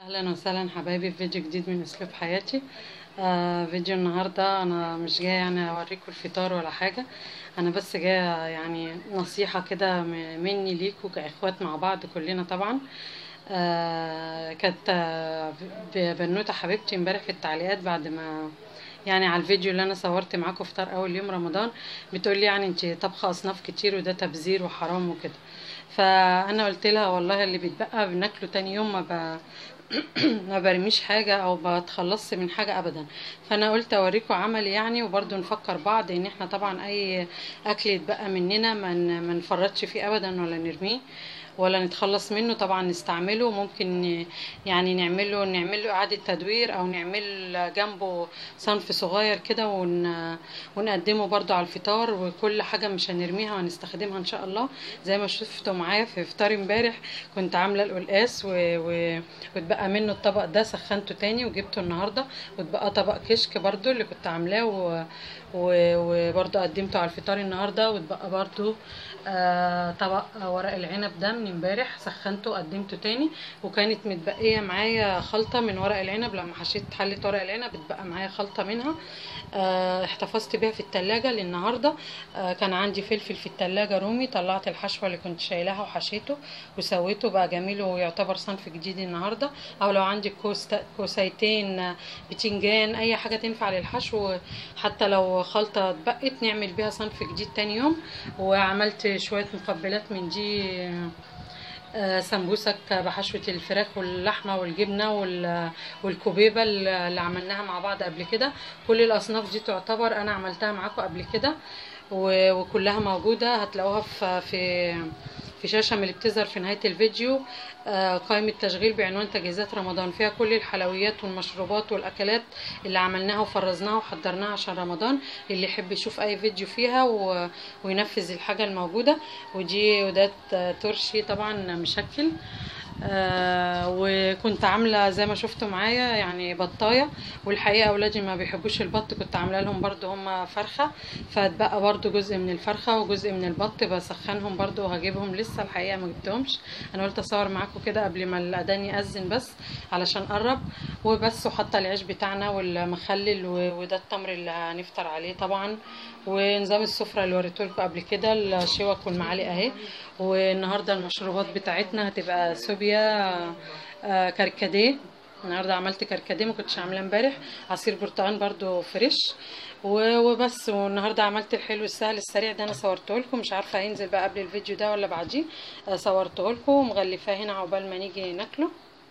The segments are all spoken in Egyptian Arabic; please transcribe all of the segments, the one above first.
اهلا وسهلا حبايبي في فيديو جديد من اسلوب حياتي آه فيديو النهارده انا مش جايه يعني اوريكم الفطار ولا حاجه انا بس جايه يعني نصيحه كده م- مني ليكوا كاخوات مع بعض كلنا طبعا آه كانت آه، ب- بنوته حبيبتي امبارح في التعليقات بعد ما يعني على الفيديو اللي انا صورت معاكم فطار اول يوم رمضان بتقول لي يعني انت طبخه اصناف كتير وده تبذير وحرام وكده فانا قلت لها والله اللي بيتبقى بناكله تاني يوم ما ب... ما برميش حاجة او بتخلصش من حاجة ابدا فانا قلت اوريكم عملي يعني وبرضه نفكر بعض ان احنا طبعا اي اكل يتبقى مننا ما ن- ما نفرطش فيه ابدا ولا نرميه ولا نتخلص منه طبعا نستعمله ممكن ن- يعني نعمله نعمل له اعادة تدوير او نعمل جنبه صنف صغير كده ون... ونقدمه برضه على الفطار وكل حاجة مش هنرميها وهنستخدمها ان شاء الله زي ما شفتوا معايا في فطار امبارح كنت عاملة القلقاس و... و... واتبقى منه الطبق ده سخنته تاني وجبته النهارده واتبقى طبق كشك برضو اللي كنت عاملاه و... و... وبرضو قدمته على الفطار النهارده واتبقى برضو آه طبق ورق العنب ده من امبارح سخنته وقدمته تاني وكانت متبقيه معايا خلطه من ورق العنب لما حشيت حله ورق العنب اتبقى معايا خلطه منها آه احتفظت بيها في التلاجة للنهارده آه كان عندي فلفل في التلاجة رومي طلعت الحشوه اللي كنت شايلاها وحشيته وسويته بقى جميل ويعتبر صنف جديد النهارده او لو عندك كوس كوسيتين آه، بتنجان اي حاجه تنفع للحشو حتى لو خلطه اتبقت نعمل بيها صنف جديد تاني يوم وعملت شويه مقبلات من دي آه، آه، سمبوسك بحشوة الفراخ واللحمة والجبنة وال- والكوبيبة اللي عملناها مع بعض قبل كده كل الأصناف دي تعتبر أنا عملتها معاكم قبل كده و- وكلها موجودة هتلاقوها في في في شاشة من اللي بتظهر في نهاية الفيديو آه، قائمة تشغيل بعنوان تجهيزات رمضان فيها كل الحلويات والمشروبات والأكلات اللي عملناها وفرزناها وحضرناها عشان رمضان اللي يحب يشوف أي فيديو فيها و- وينفذ الحاجة الموجودة ودي وده ترشي طبعا مشكل آه وكنت عامله زي ما شفتوا معايا يعني بطايه والحقيقه اولادي ما بيحبوش البط كنت عامله لهم برضو هم فرخه فاتبقى برضو جزء من الفرخه وجزء من البط بسخنهم برضو وهجيبهم لسه الحقيقه ما جبتهمش انا قلت اصور معاكم كده قبل ما الاذان ياذن بس علشان قرب وبس وحاطه العيش بتاعنا والمخلل و- وده التمر اللي هنفطر عليه طبعا ونظام السفره اللي وريتهولكم قبل كده الشوك والمعالق اهي والنهارده المشروبات بتاعتنا هتبقى سوبيا آه، كركديه النهارده عملت كركديه ما كنتش عاملاه امبارح عصير برتقال برضو فريش و- وبس والنهارده عملت الحلو السهل السريع ده انا صورته لكم مش عارفه هينزل بقى قبل الفيديو ده ولا بعديه آه، صورته لكم ومغلفاه هنا عقبال ما نيجي ناكله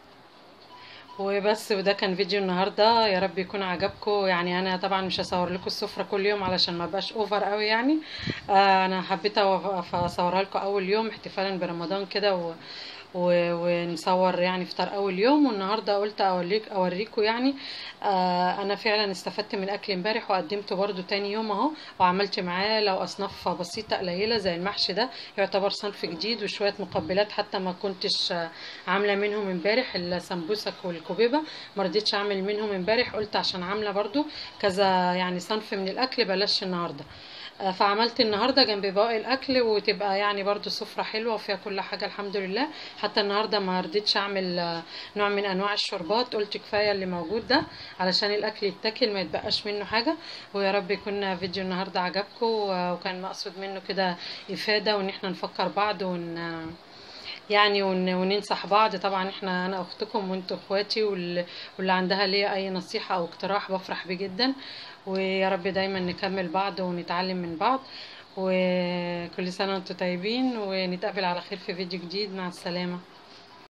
وبس وده كان فيديو النهارده يا رب يكون عجبكم يعني انا طبعا مش هصور لكم السفره كل يوم علشان ما بقاش اوفر قوي يعني آه انا حبيت أو- اصورها لكم اول يوم احتفالا برمضان كده و... و... ونصور يعني فطار اول يوم والنهارده قلت اوريك اوريكم يعني آه انا فعلا استفدت من اكل امبارح وقدمته برضو تاني يوم اهو وعملت معاه لو اصناف بسيطه قليله زي المحشي ده يعتبر صنف جديد وشويه مقبلات حتى ما كنتش آه، عامله منهم امبارح السمبوسك والكوبيبه ما رضيتش اعمل منهم امبارح قلت عشان عامله برضو كذا يعني صنف من الاكل بلاش النهارده آه، فعملت النهارده جنب باقي الاكل وتبقى يعني برضو سفره حلوه وفيها كل حاجه الحمد لله حتى النهارده ما رضيتش اعمل آه، نوع من انواع الشربات قلت كفايه اللي موجود ده علشان الاكل يتاكل ما يتبقاش منه حاجه ويا رب يكون فيديو النهارده عجبكم و- وكان مقصود منه كده افاده وان احنا نفكر بعض ون يعني ون- وننصح بعض طبعا احنا انا اختكم وانتوا اخواتي وال- واللي عندها ليا اي نصيحة او اقتراح بفرح بيه جدا ويا رب دايما نكمل بعض ونتعلم من بعض وكل سنة وانتوا طيبين ونتقابل على خير في فيديو جديد مع السلامة